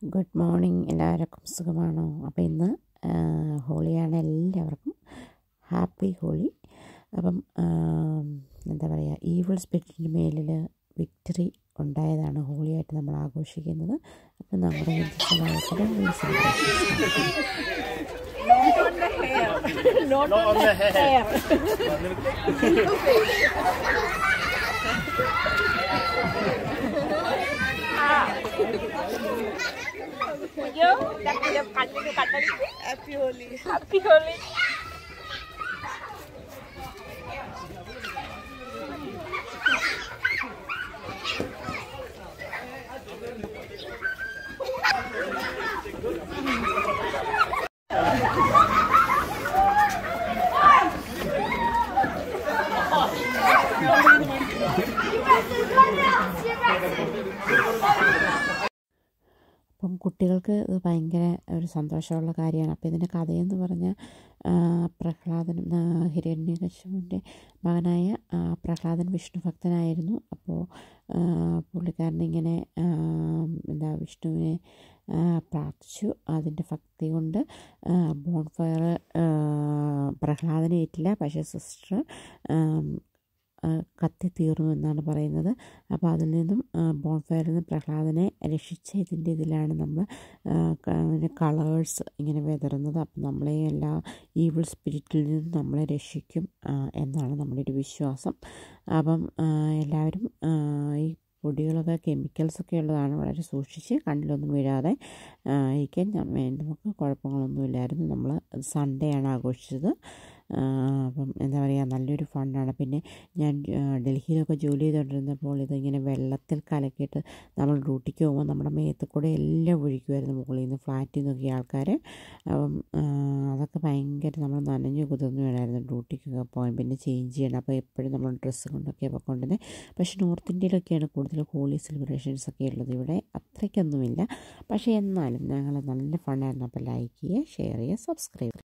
Good morning എല്ലാവർക്കും സുഖമാണോ അപ്പോൾ ഇന്ന് ഹോളിയാണ് എല്ലാവർക്കും ഹാപ്പി ഹോളി അപ്പം എന്താ പറയുക ഈവിൾ സ്പിരിറ്റിൻ്റെ മേലിൽ വിക്ടറി ഉണ്ടായതാണ് ഹോളിയായിട്ട് നമ്മൾ ആഘോഷിക്കുന്നത് അപ്പം നമ്മുടെ ഹിന്ദു സമാജത്തിലെ Holi celebration Not on the hair. Yo, dah kena kat dulu kat tadi. Happy Holi. Happy Holi. അപ്പം കുട്ടികൾക്ക് ഇത് ഭയങ്കര ഒരു സന്തോഷമുള്ള കാര്യമാണ് അപ്പോൾ ഇതിൻ്റെ കഥയെന്ന് പറഞ്ഞാൽ പ്രഹ്ലാദൻ ഹിരണ്യകശുവിൻ്റെ മകനായ ആ, പ്രഹ്ലാദൻ വിഷ്ണു ഭക്തനായിരുന്നു അപ്പോൾ പുള്ളിക്കാരനിങ്ങനെ ആ, എന്താ വിഷ്ണുവിനെ ആ, പ്രാർത്ഥിച്ചു അതിൻ്റെ ഭക്തി കൊണ്ട് ബോൺഫയർ പ്രഹ്ലാദനെ ഏറ്റില്ല പക്ഷേ സിസ്റ്റർ കത്തി തീർന്നു എന്നാണ് പറയുന്നത് അപ്പോൾ അതിൽ നിന്നും ബോൺഫയറിൽ നിന്ന് പ്രഹ്ലാദനെ രക്ഷിച്ച ഇതിൻ്റെ ഇതിലാണ് നമ്മൾ കളേഴ്സ് ഇങ്ങനെ വിതറുന്നത് അപ്പം നമ്മളെ എല്ലാ ഈവിൾ സ്പിരിറ്റിൽ നിന്നും നമ്മളെ രക്ഷിക്കും ആ, എന്നാണ് നമ്മുടെ ഒരു വിശ്വാസം അപ്പം ആ, എല്ലാവരും ആ, ഈ പൊടികളൊക്കെ കെമിക്കൽസൊക്കെ ഉള്ളതാണ് വളരെ സൂക്ഷിച്ച് കണ്ണിലൊന്നും വീഴാതെ ആ, ഇരിക്കാൻ നമ്മ- നമുക്ക് കുഴപ്പങ്ങളൊന്നുമില്ലായിരുന്നു നമ്മൾ സൺഡേ ആണ് ആഘോഷിച്ചത് ആ, അപ്പം എന്താ പറയുക നല്ലൊരു ഫണ്ടാണ് പിന്നെ ഞാൻ ആ, ഡൽഹിയിലൊക്കെ ജോലി ചെയ്തുകൊണ്ടിരുന്നപ്പോൾ ഇതിങ്ങനെ വെള്ളത്തിൽ കലക്കിയിട്ട് നമ്മൾ ഡ്യൂട്ടിക്ക് പോകുമ്പോൾ നമ്മുടെ മേത്ത് കൂടെ എല്ലാം ഒഴിക്കുമായിരുന്നു മുകളിൽ നിന്ന് ഫ്ലാറ്റിൽ നിന്നൊക്കെ ആൾക്കാർ അപ്പം ആ, അതൊക്കെ ഭയങ്കര നമ്മൾ നനഞ്ഞു കുതിർന്നു വേണമായിരുന്നു ഡ്യൂട്ടിക്കൊക്കെ പോകാൻ പിന്നെ ചേഞ്ച് ചെയ്യണം അപ്പോൾ എപ്പോഴും നമ്മൾ ഡ്രസ്സ് കൊണ്ടൊക്കെ പോയിക്കൊണ്ടിരുന്നത് പക്ഷേ നോർത്ത് ഇന്ത്യയിലൊക്കെയാണ് കൂടുതൽ ഹോളി സെലിബ്രേഷൻസ് ഒക്കെ ഉള്ളത് ഇവിടെ അത്രയ്ക്കൊന്നുമില്ല പക്ഷേ എന്നാലും ഞങ്ങൾ നല്ല ഫണ്ടായിരുന്നു അപ്പോൾ ലൈക്ക് ചെയ്യുക ഷെയർ ചെയ്യുക സബ്സ്ക്രൈബ്